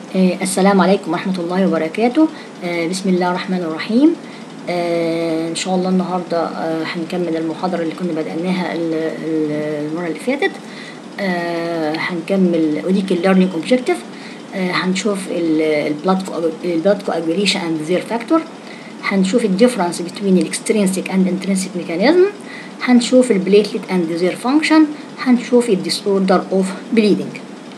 آه، السلام عليكم ورحمة الله وبركاته آه، بسم الله الرحمن الرحيم آه، إن شاء الله النهاردة آه، هنكمل المحاضرة اللي كنا بدأناها ال- ال- المرة اللي فاتت آه، هنكمل وديك الليرنينج اوبجيكتيف هنشوف البلاد البلاد coagulation and their factor هنشوف الديفرنس between الاكسترينسيك and intrinsic mechanism هنشوف البليتلت and their function هنشوف الديسوردر اوف bleeding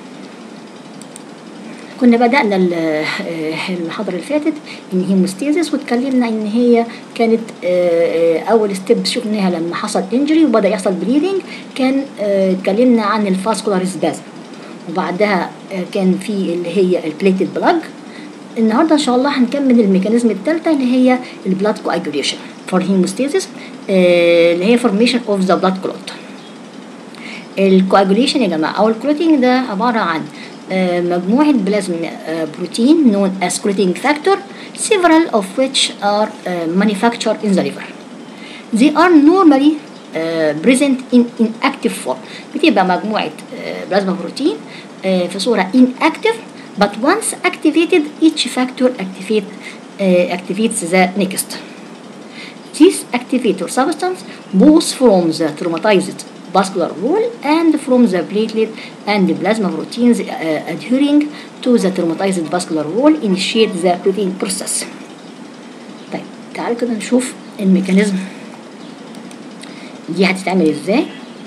كنا بدأنا ال- آه، المحاضرة اللي فاتت إن هيموستيزيس واتكلمنا إن هي كانت آه، آه، أول ستيب شفناها لما حصل انجري وبدأ يحصل بليدنج كان آه، اتكلمنا عن الفاسكولار سبازم وبعدها آه، كان في اللي هي البليتد بلاج النهارده ان شاء الله هنكمل الميكانيزم الثالثه اللي هي البلاد كواجوليشن فور هيموستيزيس اللي هي فورميشن اوف ذا بلاد كلوت الكواجوليشن يا جماعه او الكلوتينج ده عباره عن آه، مجموعه بلازم بروتين known as clotting factor several of which are uh, manufactured in the liver they are normally uh, present in inactive form بتبقى مجموعه uh, بلازما بروتين uh, في صوره inactive but once activated each factor activate uh, activates the next This activator substance both from the traumatized vascular wall and from the platelet and the plasma proteins uh, adhering to the traumatized vascular wall initiate the clotting process. طيب تعالوا كده نشوف الميكانيزم دي هتتعمل ازاي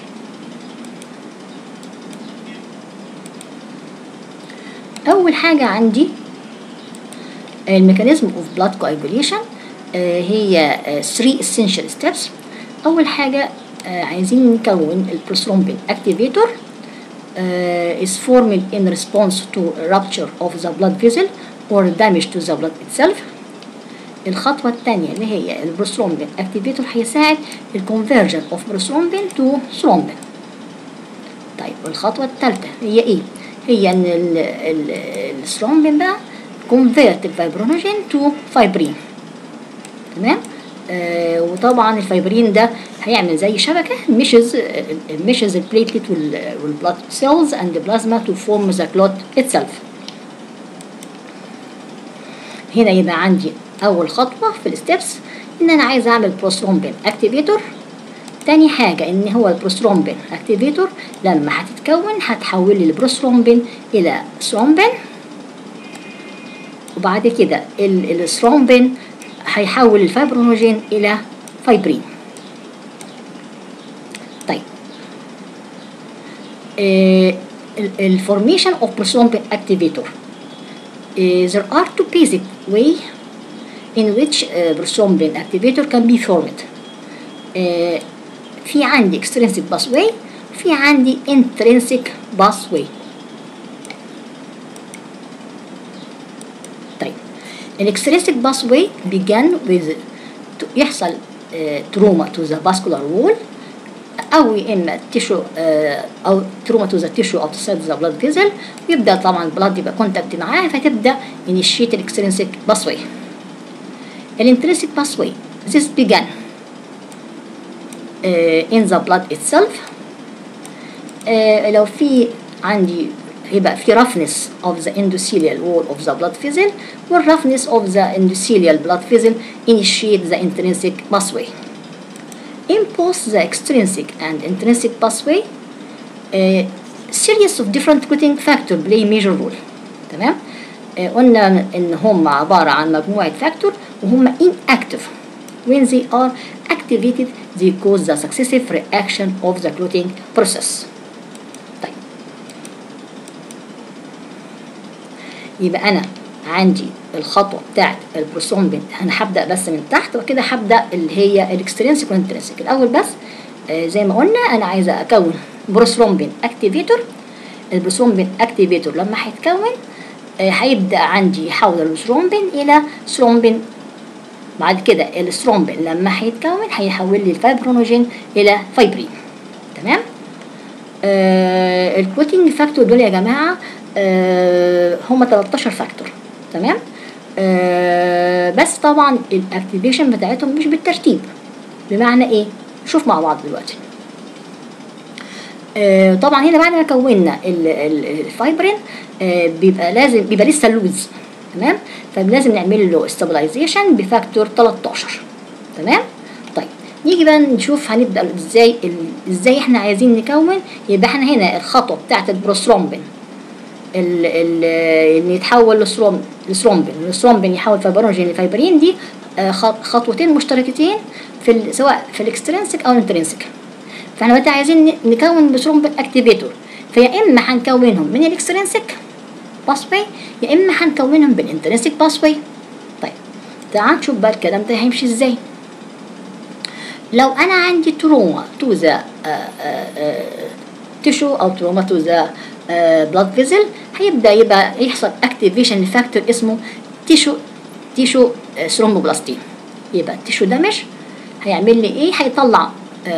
اول حاجه عندي الميكانيزم اوف بلاد coagulation آه، هي 3 essential steps اول حاجه آه، عايزين نكون البروثرومبين activator آه، is formed in response to rupture of the blood vessel or damage to the blood itself الخطوة الثانية اللي هي البروثرومبين activator هيساعد الكونفرجن اوف بروثرومبين تو ثرومبين طيب والخطوة الثالثة هي ايه؟ هي ان ال- ال- الثرومبين بقى convert الفيبرونوجين تو فايبرين تمام آه وطبعا الفايبرين ده هيعمل زي شبكه ميشز ميشز البليتلت والبلاد سيلز اند بلازما تو فورم ذا كلوت اتسلف هنا يبقى عندي اول خطوه في الستبس ان انا عايز اعمل بروثرومبين اكتيفيتور تاني حاجة ان هو البروثرومبين اكتيفيتور لما هتتكون هتحول لي البروثرومبين الى ثرومبين وبعد كده ال- الثرومبين هيحول الفايبرونوجين الى فايبرين طيب الفورميشن اوف بروثرومبين اكتيفيتور there are two basic way in which uh, prothrombin activator can be formed uh, في عندي extrinsic pathway وفي عندي intrinsic pathway طيب الاكسترينسيك باثواي began with to يحصل تروما to the vascular wall او يا اما تيشو او تروما to the tissue outside the blood vessel ويبدا طبعا البلاد يبقى كونتاكت معاه فتبدا initiate الاكسترينسيك باثواي الانترنسيك باثواي this began uh, in the blood itself uh, لو في عندي يبقى في roughness of the endothelial wall of the blood vessel وال roughness of the endothelial blood vessel initiate the intrinsic pathway. In both the extrinsic and intrinsic pathway, a series of different clotting factors play major role. تمام؟ آه، قلنا ان هم عبارة عن مجموعة فاكتور وهم inactive. When they are activated, they cause the successive reaction of the clotting process. طيب يبقى انا عندي الخطوه بتاعت البروثرومبين انا هبدا بس من تحت وكده هبدا اللي هي الاكسترينسيك والانترنسيك الاول بس آه زي ما قلنا انا عايزه اكون بروثرومبين اكتيفيتور البروثرومبين اكتيفيتور لما هيتكون آه هيبدا عندي يحول البروثرومبين الى ثرومبين بعد كده الثرومبين لما هيتكون هيحول لي الفايبرونوجين الى فايبرين تمام آه الكوتنج فاكتور دول يا جماعه آه هم 13 فاكتور تمام آه بس طبعا الاكتيفيشن بتاعتهم مش بالترتيب بمعنى ايه شوف مع بعض دلوقتي آه طبعا هنا بعد ما كونا ال- ال- الفايبرين آه بيبقى لازم بيبقى لسه لوز تمام فلازم نعمل له استابلايزيشن بفاكتور 13 تمام طيب نيجي بقى نشوف هنبدا ازاي ال- ازاي احنا عايزين نكون يبقى احنا هنا الخطوه بتاعت البروثرومبين ال- ال- ان يتحول لثروم لثرومبين الثرومبين يحول فيبرونجين لفيبرين دي آه، خط- خطوتين مشتركتين في ال- سواء في الاكسترنسك او الانترنسك فاحنا دلوقتي عايزين ن- نكون بثرومبين اكتيفيتور فيا اما هنكونهم من الاكسترنسك باسواي يا اما هنكونهم بالانترنسك باسواي طيب تعال نشوف بقى الكلام ده هيمشي ازاي لو انا عندي تروما تو ذا تيشو او تروما تو ذا بلاد فيزل هيبدا يبقى يحصل اكتيفيشن لفاكتور اسمه تيشو تيشو ثرومبوبلاستين يبقى التيشو دامج هيعمل لي ايه هيطلع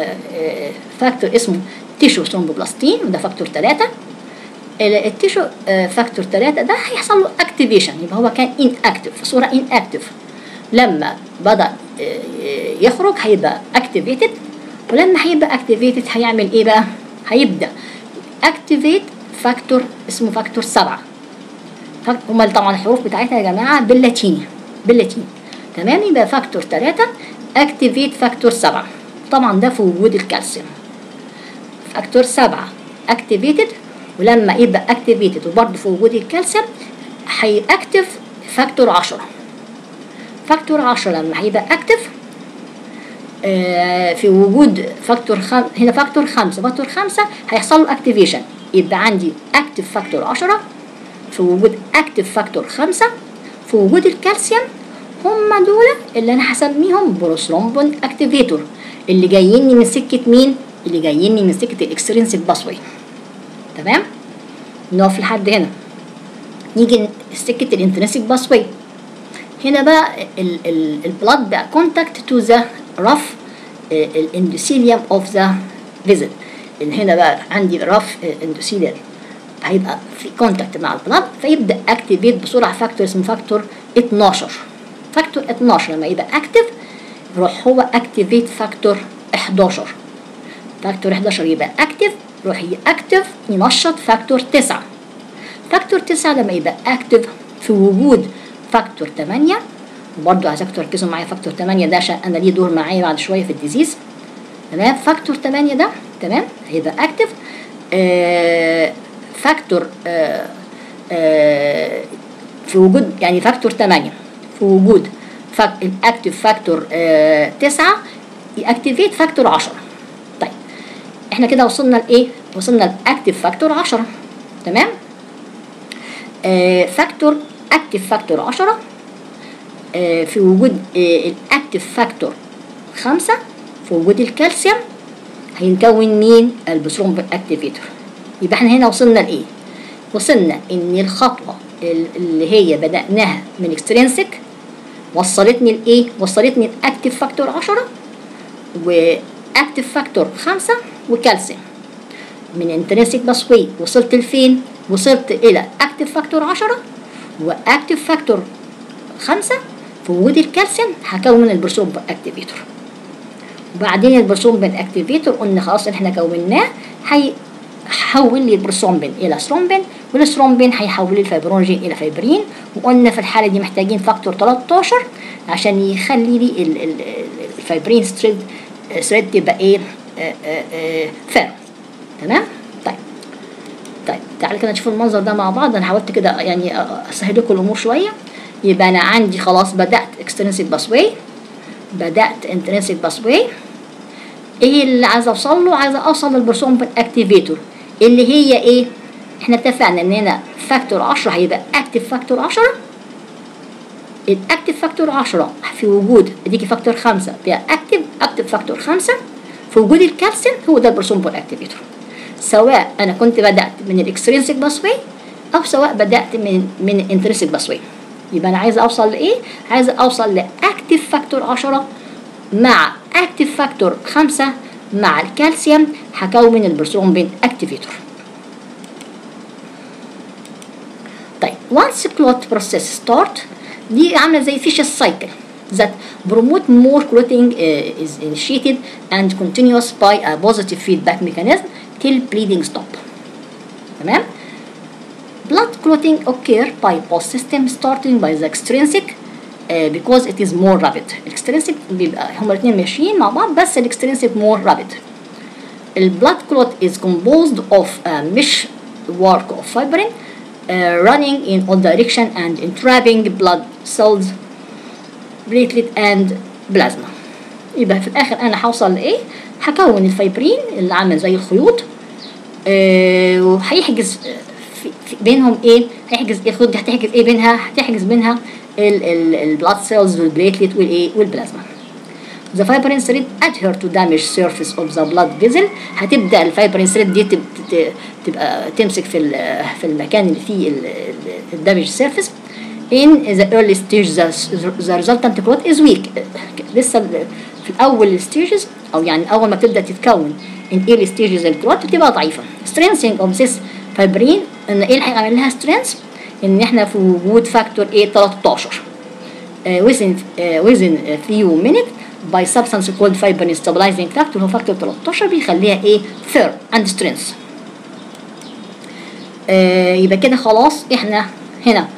فاكتور اسمه تيشو ثرومبوبلاستين وده فاكتور 3 التيشو فاكتور 3 ده هيحصل له اكتيفيشن يبقى هو كان ان اكتف في صوره ان اكتف لما بدا آه، يخرج هيبقى اكتيفيتد ولما هيبقى اكتيفيتد هيعمل ايه بقى هيبدا اكتيفيت فاكتور اسمه فاكتور 7 هما طبعا الحروف بتاعتها يا جماعه باللاتيني باللاتيني تمام يبقى فاكتور 3 اكتيفيت فاكتور 7 طبعا ده في وجود الكالسيوم فاكتور 7 اكتيفيتد ولما يبقى اكتيفيتد وبرضه في وجود الكالسيوم هيأكتف فاكتور 10 فاكتور 10 لما هيبقى اكتف آه، في وجود فاكتور خم... هنا فاكتور 5 فاكتور 5 هيحصل له اكتيفيشن يبقى عندي اكتف فاكتور 10 في وجود اكتف فاكتور 5 في وجود الكالسيوم هم دول اللي انا هسميهم بروثرومبون اكتيفيتور اللي جايين من سكه مين اللي جايين من سكه الاكسترينسيك باسوي تمام نقف لحد هنا نيجي سكه الانترنسيك باسوي هنا بقى البلاد بقى كونتاكت تو ذا رف الاندوثيليوم اوف ذا فيزل هنا بقى عندي رف اندوثيليوم هيبقى في كونتاكت مع البلاد فيبدا اكتيفيت بسرعه فاكتور اسمه فاكتور 12 فاكتور 12 لما يبقى اكتف يروح هو اكتيفيت فاكتور 11 فاكتور 11 يبقى اكتف يروح اكتف ينشط فاكتور 9 فاكتور 9 لما يبقى اكتف في وجود فاكتور 8 وبرضه عايزاكم تركزوا معايا فاكتور 8 ده عشان انا ليه دور معايا بعد شويه في الديزيز تمام فاكتور 8 ده تمام هيبقى اكتف آه فاكتور آه آه في وجود يعني فاكتور 8 في وجود فاك الاكتف فاكتور آه 9 ياكتيفيت فاكتور 10 طيب احنا كده وصلنا لايه وصلنا لاكتف فاكتور 10 تمام آه فاكتور اكتف فاكتور 10 آه في وجود آه الاكتف فاكتور 5 في وجود الكالسيوم هيكون مين البثرومبين اكتيفيتور يبقى احنا هنا وصلنا لايه وصلنا ان الخطوه اللي هي بدأناها من اكسترينسك وصلتني لايه وصلتني الاكتف فاكتور 10 واكتف فاكتور 5 وكالسيوم من انترنسك باسوي وصلت لفين وصلت الى اكتف فاكتور 10 واكتف فاكتور 5 في وجود الكالسيوم هكون البرسومبين اكتيفيتور وبعدين البرسومبين اكتيفيتور قلنا خلاص احنا كوناه هيحول لي البرسومبين الى ثرومبين والثرومبين هيحول لي الفيبرونجين الى فيبرين وقلنا في الحاله دي محتاجين فاكتور 13 عشان يخلي لي ال- ال- ال- الفيبرين ثريد ثريد تبقى ايه فيرم تمام طيب طيب تعالى كده نشوف المنظر ده مع بعض انا حاولت كده يعني اسهل لكم الامور شويه يبقى انا عندي خلاص بدات اكسترنسيك باسواي بدات انترنسيك باسواي ايه اللي عايزه اوصل له عايزه اوصل للبرسومبين اكتيفيتور اللي هي ايه احنا اتفقنا ان هنا فاكتور 10 هيبقى اكتف فاكتور 10 الاكتف فاكتور 10 في وجود اديكي فاكتور 5 فيها اكتف اكتف فاكتور 5 في وجود الكالسيوم هو ده البرسومبين اكتيفيتور سواء انا كنت بدات من الاكسترينسيك باسواي او سواء بدات من من الانترنسيك باسواي يبقى انا عايزه اوصل لايه عايزه اوصل لاكتف فاكتور 10 مع اكتف فاكتور 5 مع الكالسيوم هكون البرسومبين اكتيفيتور طيب once clot process start دي عامله زي vicious cycle that promote more clotting uh, is initiated and continuous by a positive feedback mechanism till bleeding stop تمام blood clotting occur by both systems starting by the extrinsic uh, because it is more rapid الاكسترنسيك بيبقى هما الاثنين ماشيين مع بعض بس الاكسترنسيك more rapid البلاد clot is composed of a mesh work of fibrin uh, running in all direction and entrapping blood cells platelet and plasma يبقى في الاخر انا هوصل لايه هكون الفايبرين اللي عامل زي الخيوط آه وهيحجز في في بينهم ايه هيحجز ايه الخيوط دي هتحجز ايه بينها هتحجز بينها البلاد سيلز والبليتلت والايه والبلازما The fibrin thread adhere to damaged surface of the blood vessel هتبدا الفايبرين ثريد دي تب- ت- تبقى تمسك في ال- في المكان اللي فيه الدامج سيرفيس in the early stage the, the resultant clot is weak لسه ال- في الاول stages او يعني اول ما تبدا تتكون in early stages الكلوت بتبقى ضعيفه strengthening of this fibrin ان ايه اللي هيعمل لها strength ان احنا في وجود فاكتور ايه 13 uh, within uh, within a few minutes by substance called fibrin stabilizing factor هو فاكتور 13 بيخليها ايه firm and strength آه يبقى كده خلاص احنا هنا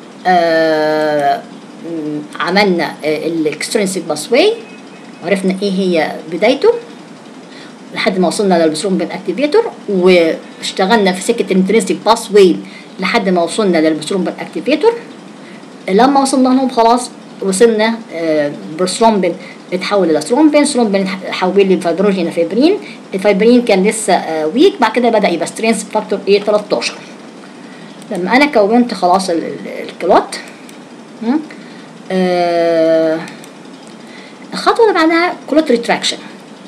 آه م- عملنا الاكسترنسيك باسواي عرفنا ايه هي بدايته لحد ما وصلنا للبسرومبين اكتيفيتور واشتغلنا في سكه الانترنسيك باسواي لحد ما وصلنا للبسرومبين اكتيفيتور لما وصلنا لهم خلاص وصلنا آه، بروثرومبين اتحول الى ثرومبين ثرومبين حول للفايبروجين فايبرين الفايبرين كان لسه آه، ويك بعد كده بدا يبقى سترينث فاكتور ايه 13 لما انا كونت خلاص ال- ال- الكلوت م? آه، الخطوه اللي بعدها كلوت ريتراكشن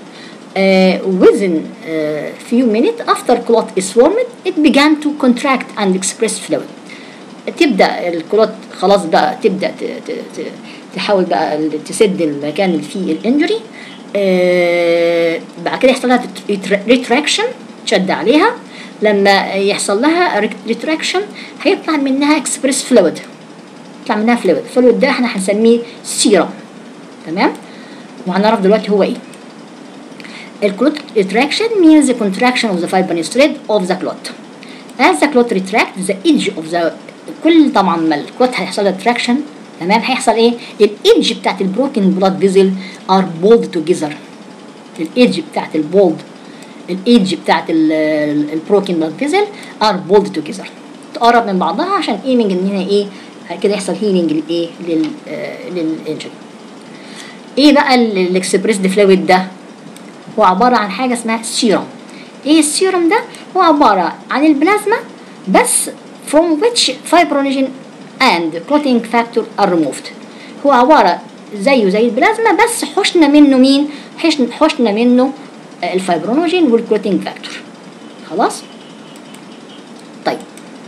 uh, within uh, few minutes after clot is formed it began to contract and express fluid تبدا الكلوت خلاص بقى تبدا ت- ت- ت- تحاول بقى ال- تسد المكان اللي فيه الانجري آه بعد كده يحصل لها ريتراكشن تشد عليها لما يحصل لها ريتراكشن هيطلع منها اكسبريس فلويد يطلع منها فلويد الفلويد ده احنا هنسميه سيرم تمام وهنعرف دلوقتي هو ايه الكلوت retraction means the contraction of the fibrous thread of the clot. As the clot retracts the edge of the كل طبعا ما الكلوت هيحصل له traction تمام هيحصل ايه؟ الايدج بتاعت البروكن بلاد فيزل ار بولد توجذر الايدج بتاعت البولد الايدج بتاعت البروكن بلاد فيزل ار بولد توجذر تقرب من بعضها عشان ايمنج ان هنا ايه كده يحصل هيلينج للايه لل للانجري ايه بقى الاكسبريس فلويد ده هو عبارة عن حاجة اسمها سيروم ايه السيروم ده هو عبارة عن البلازما بس from which fibrinogen and clotting factor are removed هو عبارة زيه زي البلازما بس حشنا منه مين حشن- حشنا منه آه، الفايبرونوجين والكلوتينج فاكتور خلاص طيب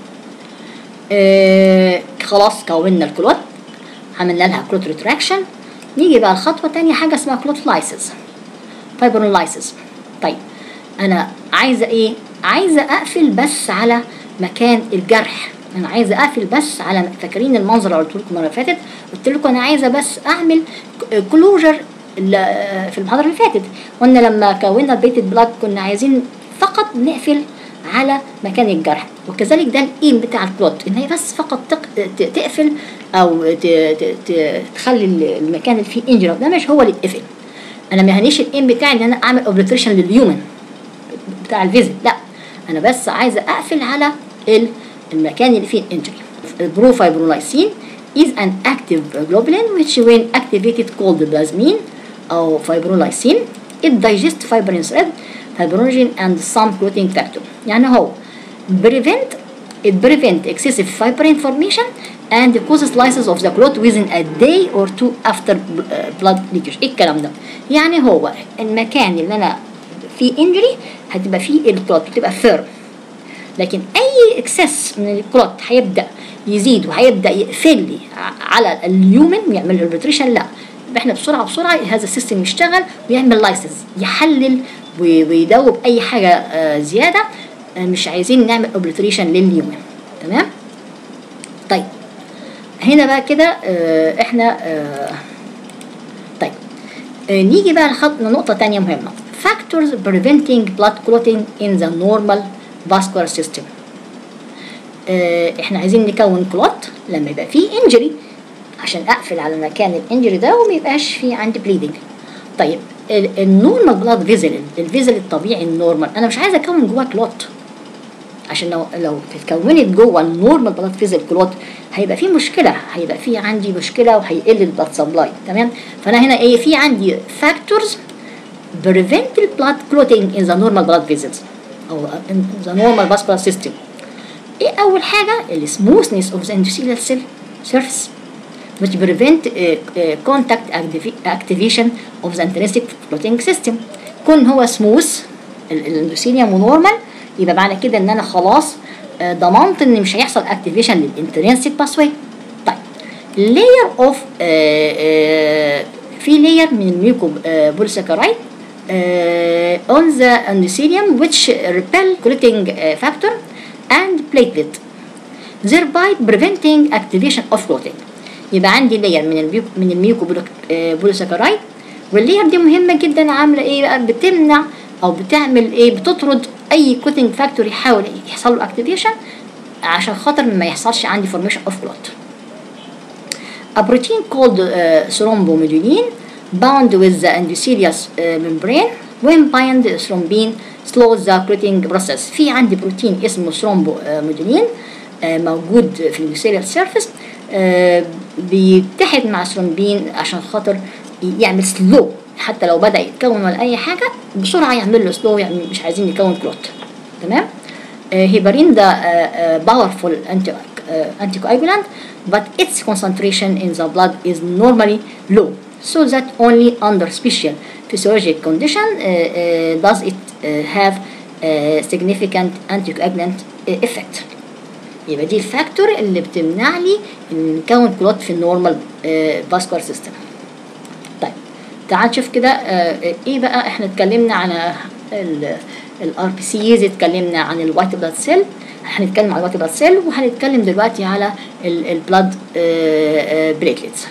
آه خلاص كونا الكلوت عملنا لها كلوت ريتراكشن نيجي بقى الخطوة تانية حاجة اسمها كلوت لايسز فايبرونلايسيس طيب انا عايزه ايه عايزه اقفل بس على مكان الجرح انا عايزه اقفل بس على فاكرين المنظر اللي قلت لكم المره اللي فاتت قلت لكم انا عايزه بس اعمل كلوجر في المحاضره اللي فاتت قلنا لما كونا بيت البلاك كنا عايزين فقط نقفل على مكان الجرح وكذلك ده الايم بتاع الكلوت ان هي بس فقط تق... ت- تقفل او ت... ت... ت... تخلي المكان اللي فيه انجري ده مش هو اللي يتقفل انا ما يهنيش الايم بتاعي ان انا اعمل اوبليتريشن للهيومن بتاع الفيزيت لا انا بس عايزه اقفل على ال- المكان اللي فيه الانجري البروفايبرولايسين is an active globulin which when activated called plasmin او fibrolysin it digests fibrin thread fibrinogen and some clotting factor يعني هو prevent it prevent excessive fibrin formation and causes lysis of the clot within a day or two after uh, blood leakage ايه الكلام ده يعني هو المكان اللي انا فيه injury هتبقى فيه الكلوت بتبقى firm لكن اي اكسس من الكلوت هيبدا يزيد وهيبدا يقفل لي ع- على اليومن ويعمل البريتريشن لا يبقى احنا بسرعه بسرعه هذا السيستم يشتغل ويعمل لايسنس يحلل وي- ويدوب اي حاجه آه، زياده آه، مش عايزين نعمل اوبليتريشن لليومن تمام طيب هنا بقى كده آه، احنا آه، طيب آه، نيجي بقى لخط نقطة تانية مهمة factors preventing blood clotting in the normal vascular system آه، احنا عايزين نكون كلوت لما يبقى فيه انجري عشان اقفل على مكان الانجري ده وما يبقاش فيه عندي بليدنج طيب النورمال بلاد فيزل الفيزل الطبيعي النورمال انا مش عايزه اكون جواه كلوت عشان لو لو اتكونت جوه النورمال بلاد فيزل كلوت هيبقى في مشكله هيبقى في عندي مشكله وهيقل البلاد سبلاي تمام فانا هنا ايه في عندي فاكتورز prevent the blood clotting in the normal blood vessels او in the normal vascular system ايه اول حاجه السموثنess of the endothelial cell surface which prevent uh, uh, contact activi- activation of the intrinsic clotting system كون هو سموث الاندوثيليوم نورمال يبقى معنى كده ان انا خلاص آه، ضمنت ان مش هيحصل اكتيفيشن للانترنسيك باسواي طيب لاير اوف في لاير من الميوكو بوليساكرايد on the endothelium which repel clotting uh, factor and platelet thereby preventing activation of clotting يبقى عندي لاير من الميوكو من الميوكو بوليساكرايد واللاير دي مهمه جدا عامله ايه بقى بتمنع او بتعمل ايه بتطرد اي كوتنج فاكتور يحاول يحصل له اكتيفيشن عشان خاطر ما يحصلش عندي فورميشن اوف كلوت A protein called uh, thrombomodulin bound with the endothelial uh, membrane when bind thrombin slows the clotting process في عندي بروتين اسمه ثرومبومودولين uh, موجود في الانdothelial surface uh, بيتحد مع ثرومبين عشان خاطر يعمل سلو حتى لو بدا يتكون ولا اي حاجه بسرعه يعمل له سلو يعني مش عايزين يكون كلوت تمام هيبرين ده باورفول انتي انتي coagulant but its concentration in the blood is normally low so that only under special physiologic condition uh, uh, does it uh, have uh, significant anticoagulant uh, effect يبقى دي الفاكتور اللي بتمنع لي ان نكون كلوت في النورمال فاسكولار سيستم طيب تعال نشوف كده آه، ايه بقى احنا اتكلمنا عن الار بي سيز اتكلمنا عن الوايت بلاد سيل هنتكلم عن الوايت بلاد سيل وهنتكلم دلوقتي على البلاد بليتلتس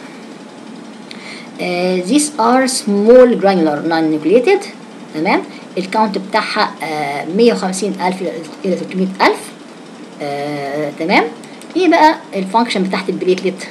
these are small granular non-nucleated تمام الكاونت بتاعها آه 150 ألف إلى 300 ألف آه تمام ايه بقى الفانكشن بتاعت البليتلت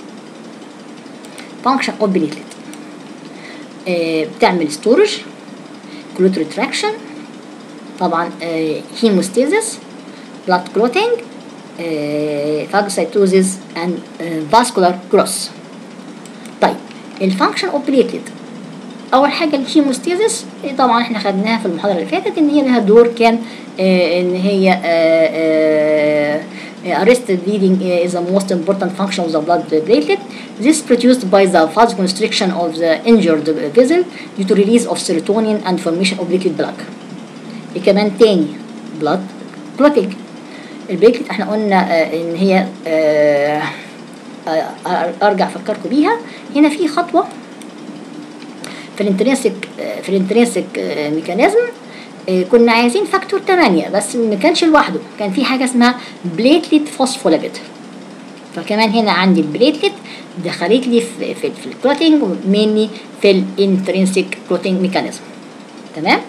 فانكشن اوف بليتلت آه بتعمل ستورج كلوت ريتراكشن طبعا هيموستيزس بلاد كلوتينج فاجوسايتوزيس اند فاسكولار جروس طيب الفانكشن اوف بليتلت اول حاجه الهيموستيزس طبعا احنا خدناها في المحاضره اللي فاتت ان هي لها دور كان آه ان هي آه آه arrested bleeding is the most important function of the blood platelet. This is produced by the vasoconstriction of the injured vessel due to release of serotonin and formation of liquid blood. إيه كمان تاني blood clotting. البليتلت احنا قلنا آه ان هي آه آه ارجع افكركم بيها هنا في خطوه في الانترنسك في الانترنسك ميكانيزم كنا عايزين فاكتور 8 بس ما كانش لوحده كان في حاجه اسمها بليتلت فوسفوليبيد فكمان هنا عندي البليتلت دخلت لي في في, في الكلوتينج مينلي في الانترنسك كلوتينج ميكانيزم تمام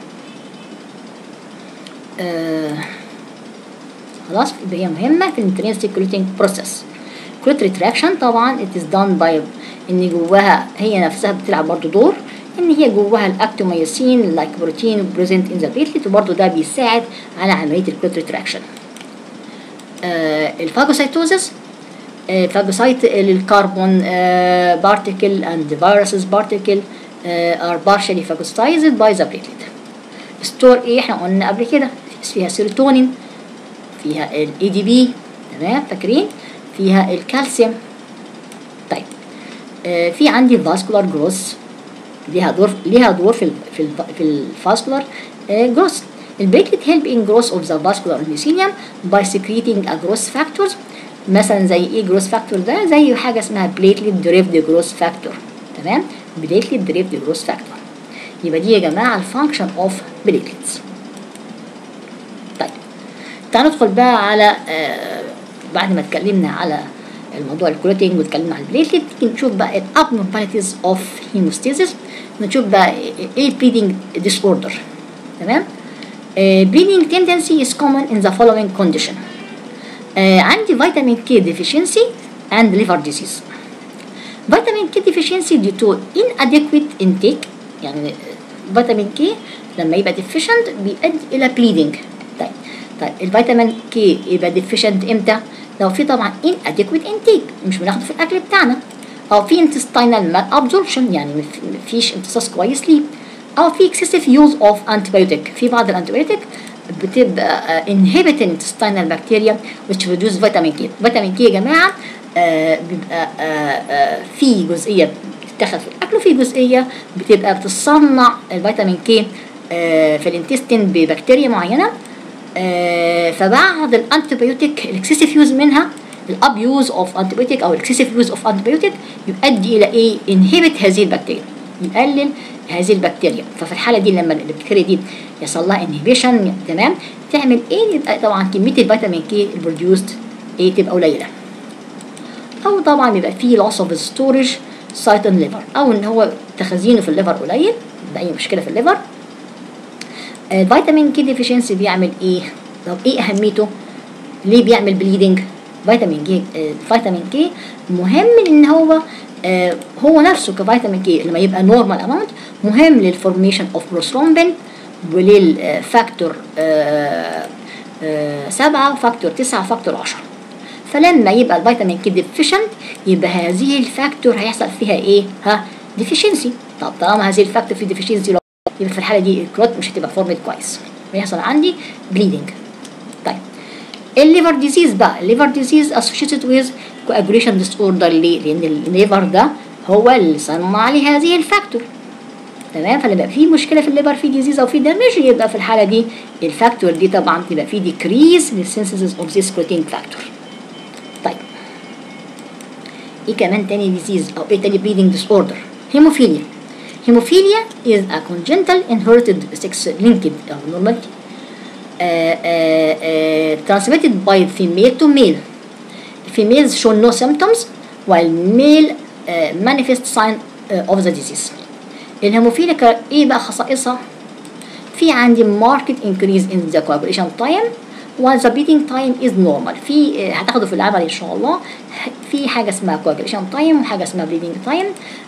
آه خلاص يبقى هي مهمه في الانترنسك كلوتينج بروسيس كلوت ريتراكشن طبعا it is done by ان جواها هي نفسها بتلعب برضو دور ان هي جواها الاكتوميوسين لايك بروتين بريزنت ان ذا بليتلت وبرضو ده بيساعد على عمليه الكلوت ريتراكشن آه الفاجوسايتوزس آه فاجوسايت للكربون بارتيكل اند فيروسز بارتيكل ار partially phagocytized by the platelet ستور ايه احنا قلنا قبل كده فيها سيروتونين فيها الاي دي بي تمام فاكرين فيها الكالسيوم طيب آه في عندي فاسكولار جروس ليها دور ليها دور في ال في ال في الفاسكولار جروس البليتلت هيلب ان جروس اوف ذا فاسكولار endothelium باي secreting a growth factors مثلا زي ايه جروس فاكتور ده زي حاجه اسمها بليتلت دريفد جروس فاكتور تمام بليتلت دريفد جروس فاكتور يبقى دي يا جماعه الفانكشن اوف بليتلتس طيب تعالوا ندخل بقى على آه بعد ما اتكلمنا على الموضوع الكلوتينج واتكلمنا عن البليتلت نيجي نشوف بقى الابنورماليتيز اوف هيموستاسيس نشوف بقى ايه البليدنج ديس اوردر تمام bleeding tendency is common in the following condition آه عندي فيتامين كي deficiency and liver disease فيتامين كي deficiency due to inadequate intake يعني فيتامين كي لما يبقى deficient بيؤدي الى bleeding طيب طيب الفيتامين كي يبقى deficient امتى لو في طبعا inadequate intake مش بناخده في الاكل بتاعنا او في intestinal malabsorption يعني مفيش امتصاص كويس ليه او في excessive use of antibiotic في بعض الانتيبيوتيك بتبقى inhibit intestinal bacteria which produce vitamin K فيتامين كي يا جماعه آه بيبقى آه آه في جزئيه بتتاخد في الاكل وفي جزئيه بتبقى بتصنع الفيتامين كي آه في الانتستين ببكتيريا معينه آه فبعض الانتيبيوتيك الاكسسيف يوز منها الابيوز اوف انتيبيوتيك او الاكسسيف يوز اوف انتيبيوتيك يؤدي الى ايه انهبت هذه البكتيريا يقلل هذه البكتيريا ففي الحاله دي لما البكتيريا دي يحصل لها انهبيشن تمام تعمل ايه يبقى طبعا كميه الفيتامين كي البروديوست ايه تبقى قليله او طبعا بيبقى فيه loss of storage site in liver او ان هو تخزينه في الليفر قليل باي مشكله في الليفر الفيتامين كي ديفيشنسي بيعمل ايه طب ايه اهميته ليه بيعمل بليدنج فيتامين كي فيتامين كي مهم ان هو آه هو نفسه كفيتامين كي لما يبقى نورمال اماونت مهم للفورميشن اوف بروثرومبين وللفاكتور آه آه سبعة فاكتور تسعة فاكتور عشرة فلما يبقى الفيتامين كي ديفيشنت يبقى هذه الفاكتور هيحصل فيها ايه ها ديفيشنسي طب طالما هذه الفاكتور في ديفيشنسي يبقى في الحاله دي الكلوت مش هتبقى فورمت كويس ويحصل عندي بليدنج طيب الليفر ديزيز بقى الليفر ديزيز اسوشيتد ويز كواجوليشن ديس اوردر ليه؟ لان الليفر ده هو اللي صنع لي هذه الفاكتور تمام فلما في مشكله في الليفر في ديزيز او في دامج يبقى في الحاله دي الفاكتور دي طبعا تبقى في ديكريز للسينثيسيس اوف ذيس بروتين فاكتور طيب ايه كمان تاني ديزيز او ايه تاني بليدنج ديس اوردر هيموفيليا Hemophilia is a congenital inherited sex-linked abnormality uh, uh, uh, transmitted by female to male. Females show no symptoms while male uh, manifest sign uh, of the disease. الهيموفيليا ايه بقى خصائصها؟ في عندي marked increase in the coagulation time while the beating time is normal في هتاخده في العمل ان شاء الله في حاجه اسمها coagulation time وحاجه اسمها bleeding time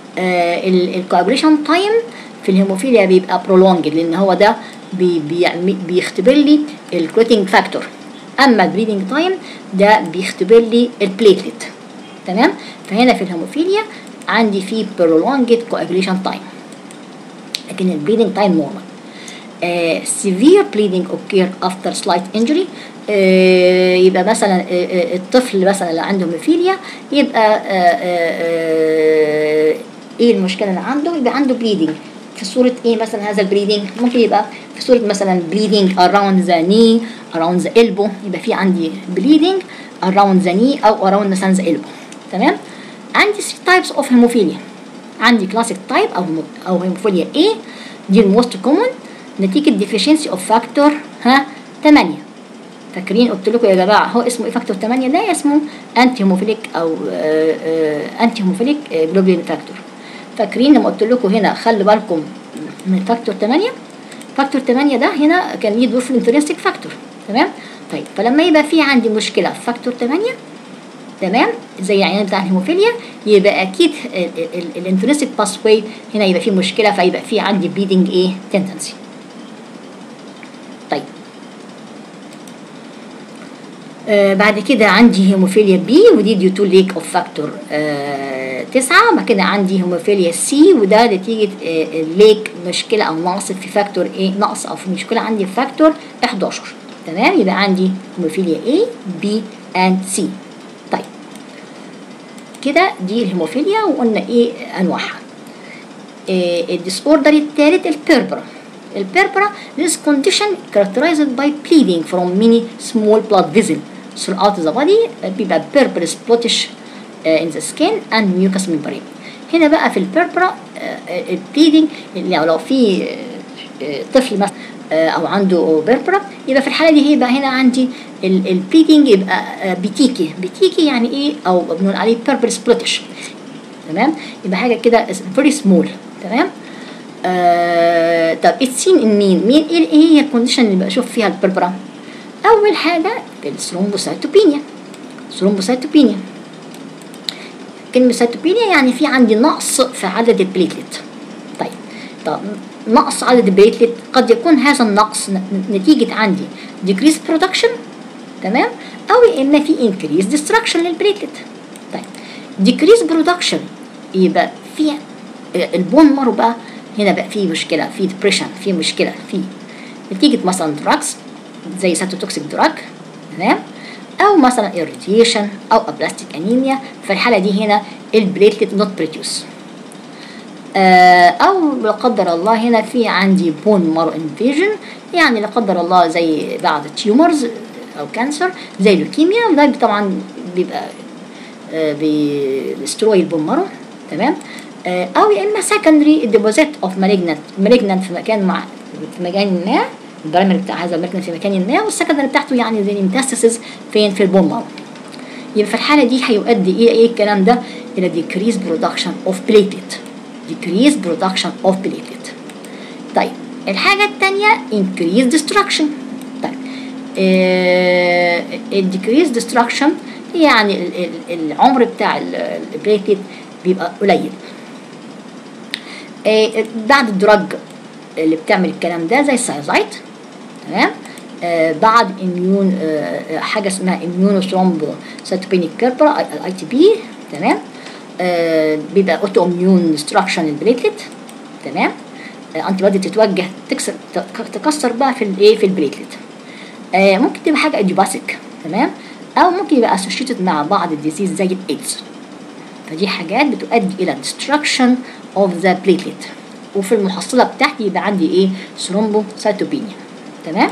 الكوابريشن تايم في الهيموفيليا بيبقى prolonged لان هو ده بي بي بيختبر لي الكلوتينج فاكتور اما البليدنج تايم ده بيختبر لي البليتلت تمام فهنا في الهيموفيليا عندي في prolonged coagulation time لكن البليدنج تايم نورمال uh, severe bleeding occur after slight injury uh, يبقى مثلا uh, الطفل مثلا اللي عنده هيموفيليا يبقى ايه المشكله اللي عنده يبقى عنده بليدنج في صورة ايه مثلا هذا البليدنج ممكن يبقى في صورة مثلا bleeding around the knee around the elbow يبقى في عندي bleeding around the knee او around مثلا the elbow تمام عندي three types of hemophilia عندي classic type او او hemophilia A دي الموست كومن نتيجة deficiency of factor ها 8 فاكرين قلت لكم يا جماعه هو اسمه ايه فاكتور 8 ده اسمه انتي هيموفيليك او انتي هيموفيليك جلوبولين فاكتور فاكرين لما قلت لكم هنا خلوا بالكم من فاكتور 8 فاكتور 8 ده هنا كان ليه دور في الانترنسيك فاكتور تمام طيب فلما يبقى في عندي مشكله في فاكتور 8 تمام زي العيان بتاع الهيموفيليا يبقى اكيد الانترنسيك باس واي هنا يبقى في مشكله فيبقى في عندي بليدنج ايه تندنسي طيب آه بعد كده عندي هيموفيليا بي ودي ديو تو ليك اوف فاكتور تسعة بعد كده عندي هيموفيليا سي وده نتيجة آه ليك مشكلة أو نقص في فاكتور ايه نقص أو في مشكلة عندي في فاكتور 11 تمام يبقى عندي هيموفيليا A B and C طيب كده دي الهيموفيليا وقلنا ايه أنواعها آه الديس اوردر التالت البيربرا البيربرا this condition characterized by bleeding from many small blood vessels throughout the body بيبقى purple spottish uh, in the skin and mucous membrane هنا بقى في البيربرا البليدنج لو لو في طفل مثلا آه، او عنده بيربرا يبقى في الحاله دي هيبقى هنا عندي البليدنج يبقى آه، بيتيكي بيتيكي يعني ايه او بنقول عليه بيربل سبلوتش تمام يبقى حاجه كده فيري سمول تمام آه طب اتسين ان مين مين ايه إيه هي الكونديشن اللي بشوف فيها البربرا اول حاجه الثرومبوسايتوبينيا ثرومبوسايتوبينيا كلمة سيتوبينيا يعني في عندي نقص في عدد البليتلت طيب طب نقص عدد البليتلت قد يكون هذا النقص ن- نتيجة عندي decrease production تمام أو يا إما في increase destruction للبليتلت طيب decrease production يبقى في آه، البون مارو بقى هنا بقى في مشكلة في depression في مشكلة في نتيجة مثلا دراجز زي سيتوتوكسيك دراج تمام او مثلا irritation او aplastic anemia في الحالة دي هنا البليتلت نوت بريديوس او لا قدر الله هنا في عندي بون مارو انفيجن يعني لا قدر الله زي بعض التيومرز او كانسر زي اللوكيميا ده طبعا بيبقى آه، بيستروي البون مارو تمام آه، او يا اما سكندري ديبوزيت اوف مالجنت مالجنت في مكان مع في مكان ما البرايمري بتاع هذا المالجنت في مكان ما والسكندري بتاعته يعني زي الميتاستاسيس فين في البون مارو يبقى في الحالة دي هيؤدي إلى إيه الكلام ده؟ إلى decrease production of platelet decrease production of platelet طيب الحاجة التانية increase destruction طيب آه ال decrease destruction يعني ال- ال- العمر بتاع البليتلت بيبقى قليل آه بعد الدرج اللي بتعمل الكلام ده زي السايزايت تمام آه بعد اميون آه حاجه اسمها اميونو ثرومبو سيتوبينيك كيربرا الاي تي بي تمام آه بيبقى اوتو اميون ديستراكشن البليتلت تمام آه انتي بادي تتوجه تكسر تك- تكسر بقى في الايه في البليتلت آه ممكن تبقى حاجه اديوباسيك تمام او ممكن يبقى اسوشيتد مع بعض الديزيز زي الايدز فدي حاجات بتؤدي الى destruction of the platelet وفي المحصله بتاعتي يبقى عندي ايه ثرومبوسايتوبينيا تمام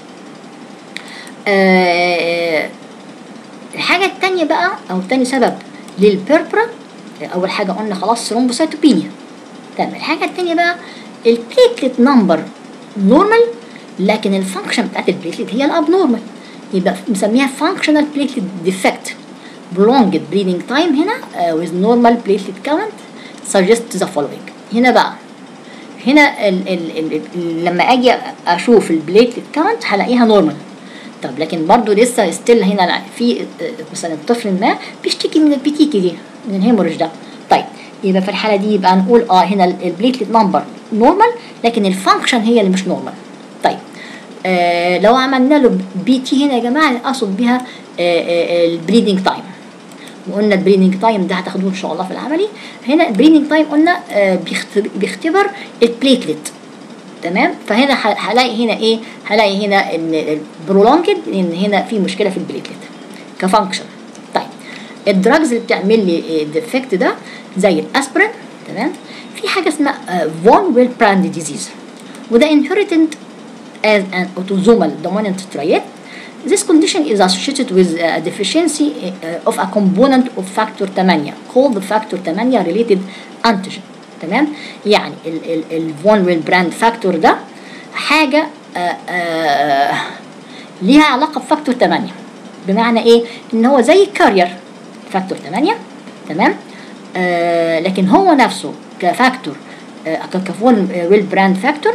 آه الحاجه التانية بقى او تاني سبب للبيربرا اول حاجه قلنا خلاص ثرومبوسايتوبينيا تمام الحاجه التانية بقى البليتلت نمبر نورمال لكن الفانكشن بتاعت البليتلت هي الابنورمال يبقى مسميها functional platelet defect prolonged bleeding time هنا uh, with normal platelet count suggest the following هنا بقى هنا ال ال ال ال لما اجي اشوف البليتلت كاونت هلاقيها نورمال طب لكن برضو لسه ستيل هنا في آه، مثلا الطفل ما بيشتكي من البيتيكي دي من الهيموريج ده طيب يبقى في الحاله دي يبقى نقول اه هنا البليتلت نمبر نورمال لكن الفانكشن هي اللي مش نورمال طيب آه لو عملنا له بي تي هنا يا جماعه اقصد بيها البريدنج تايم وقلنا البريدنج تايم ده هتاخدوه ان شاء الله في العملي هنا البريدنج تايم قلنا آه بيختبر, بيختبر البليتلت تمام فهنا ه- هلاقي هنا ايه هلاقي هنا ان البرولونجد ان هنا في مشكله في البليتلت كفانكشن طيب الدراجز اللي بتعمل لي الديفكت ده زي الاسبرين تمام في حاجه اسمها فون ويل براند ديزيز وده inherited as an autosomal dominant trait This condition is associated with a deficiency uh, of a component of factor 8 called factor 8 related antigen تمام يعني الفون ويل براند فاكتور ده حاجه آه آه ليها علاقه بفاكتور 8 بمعنى ايه ان هو زي الكارير فاكتور 8 تمام آه لكن هو نفسه كفاكتور آه كفون ويل براند فاكتور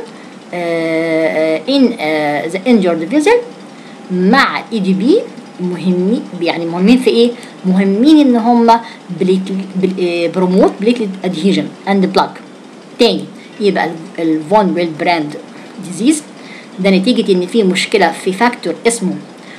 ان ذا انجورد فيزل مع اي دي بي مهمين يعني مهمين في ايه؟ مهمين ان هم بروموت بليتلت ادهيجن اند بلاج تاني يبقى الفون ويل براند ديزيز ده نتيجة ان في مشكلة في فاكتور اسمه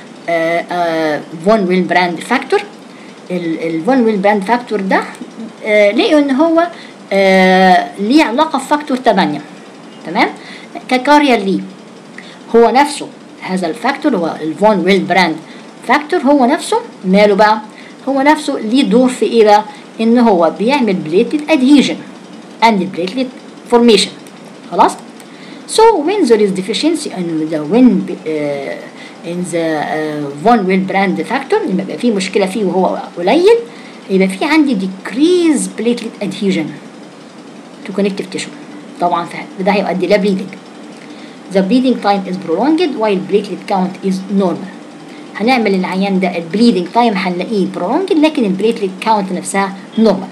فون ويل براند فاكتور الفون ويل براند فاكتور ده آه لقوا ان هو آه ليه علاقة بفاكتور 8 تمام ككارير ليه هو نفسه هذا الفاكتور هو الفون ويل براند فاكتور هو نفسه ماله بقى هو نفسه ليه دور في ايه بقى ان هو بيعمل بليتلت ادهيجن اند بليتلت فورميشن خلاص so when there is deficiency in the when uh, in the uh, von Willebrand factor لما يبقى في مشكله فيه وهو قليل يبقى في عندي decrease platelet adhesion to connective tissue طبعا ده هيؤدي الى bleeding the bleeding time is prolonged while platelet count is normal هنعمل العيان ده البليدنج تايم هنلاقيه prolonged لكن البليتلت كاونت نفسها normal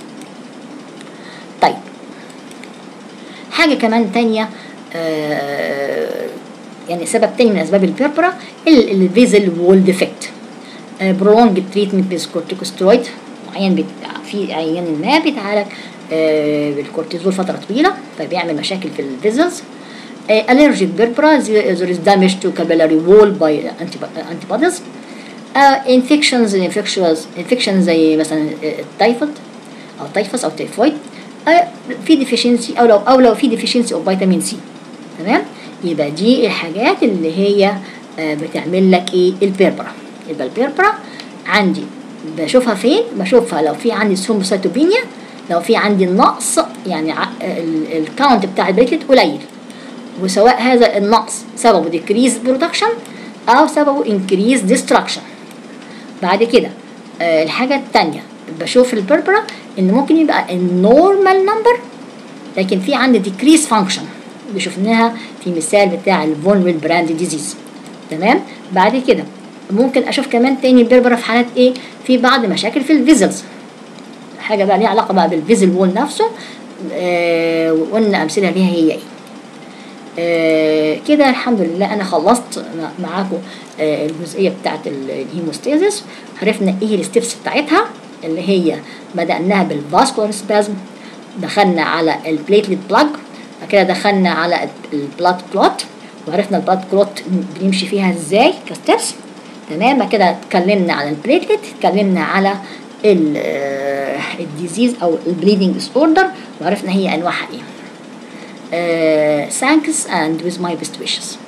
طيب حاجة كمان تانية آه يعني سبب تاني من أسباب البيربرا الفيزل وول ديفكت برولونج تريتمنت بالكورتيكوسترويد عيان بت... في عيان ما بيتعالج آه بالكورتيزول فترة طويلة فبيعمل مشاكل في الفيزلز uh, allergic purpura there is damage to capillary wall by antibodies uh, infections infectious infections زي مثلا التايفود او تايفوس او تيفويد uh, في deficiency او لو او لو في deficiency of فيتامين سي تمام يبقى دي الحاجات اللي هي uh, بتعمل لك ايه البيربرا يبقى البيربرا عندي بشوفها فين بشوفها لو في عندي ثرومبوسيتوبينيا لو في عندي النقص يعني الكاونت بتاع البليتلت قليل وسواء هذا النقص سببه decrease production أو سببه increase destruction بعد كده آه الحاجة التانية بشوف البربرا إن ممكن يبقى النورمال نمبر لكن في عندي decrease function اللي شفناها في مثال بتاع الفولنرال براند ديزيز تمام بعد كده ممكن اشوف كمان تاني البربرا في حالات ايه في بعض مشاكل في الفيزلز حاجه بقى ليها علاقه بقى بالفيزل وول نفسه آه وقلنا امثله ليها هي ايه آه كده الحمد لله انا خلصت معاكم آه الجزئيه بتاعه الهيموستاسيس عرفنا ايه الستبس بتاعتها اللي هي بدأناها بالفاسكولار سبازم دخلنا على البليتلت بلاج بعد كده دخلنا على البلاد كلوت وعرفنا البلاد كلوت بنمشي فيها ازاي كستبس تمام بعد كده اتكلمنا على البليتلت اتكلمنا على الديزيز او البليدنج ديس اوردر وعرفنا هي انواعها ايه Uh, thanks and with my best wishes.